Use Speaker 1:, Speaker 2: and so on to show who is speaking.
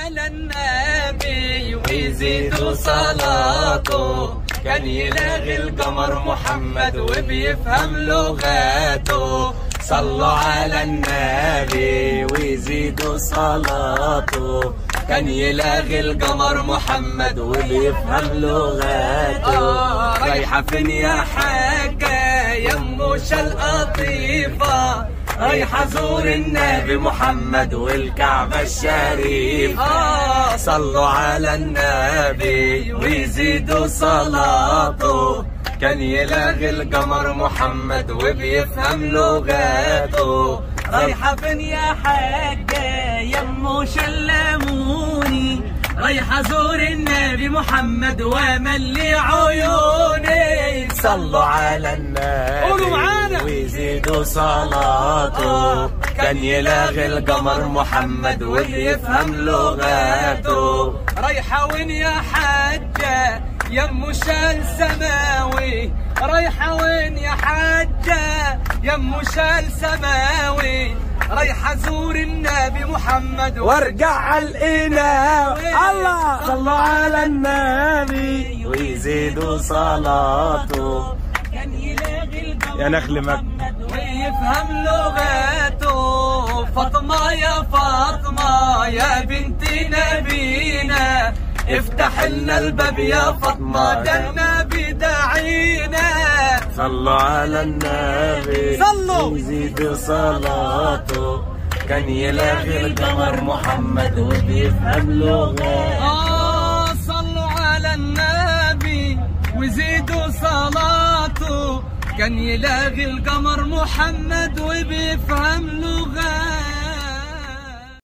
Speaker 1: على النبي ويزيدوا صلاته كان يلاغي القمر محمد وبيفهم لغاته صلوا على النبي ويزيدوا صلاته كان يلاغي القمر محمد وبيفهم لغاته رايحة فين يا حاجة يا مش القطيفة رايحة زور النبي محمد والكعبة الشريفة آه صلوا على النبي ويزيدوا صلاته كان يلاغي القمر محمد وبيفهم لغاته رايحة فين يا حاجة يا ام شلموني رايحة زور النبي محمد وملي عيوني صلوا على النبي
Speaker 2: قولوا معانا.
Speaker 1: ويزيدوا صلاته كان يلاغي القمر محمد وبيفهم لغاته رايحة وين يا حاجة يا ام شال سماوي رايحة وين يا حاجة يا ام شال سماوي رايحة زور النبي محمد
Speaker 2: وارجع على الإله الله
Speaker 1: صلوا على النبي ويزيدوا صلاته كان يلاغي القمر
Speaker 2: يا نخل مك.
Speaker 1: محمد ويفهم لغاته فاطمة يا فاطمة يا بنت نبينا افتح لنا الباب يا فاطمة ده النبي داعينا صلوا على النبي
Speaker 2: صلوا.
Speaker 1: يزيد صلاته كان يلاغي القمر محمد وبيفهم لغاته آه صلوا على النبي وزيدوا صلاته كان يلاغي القمر محمد وبيفهم لغاته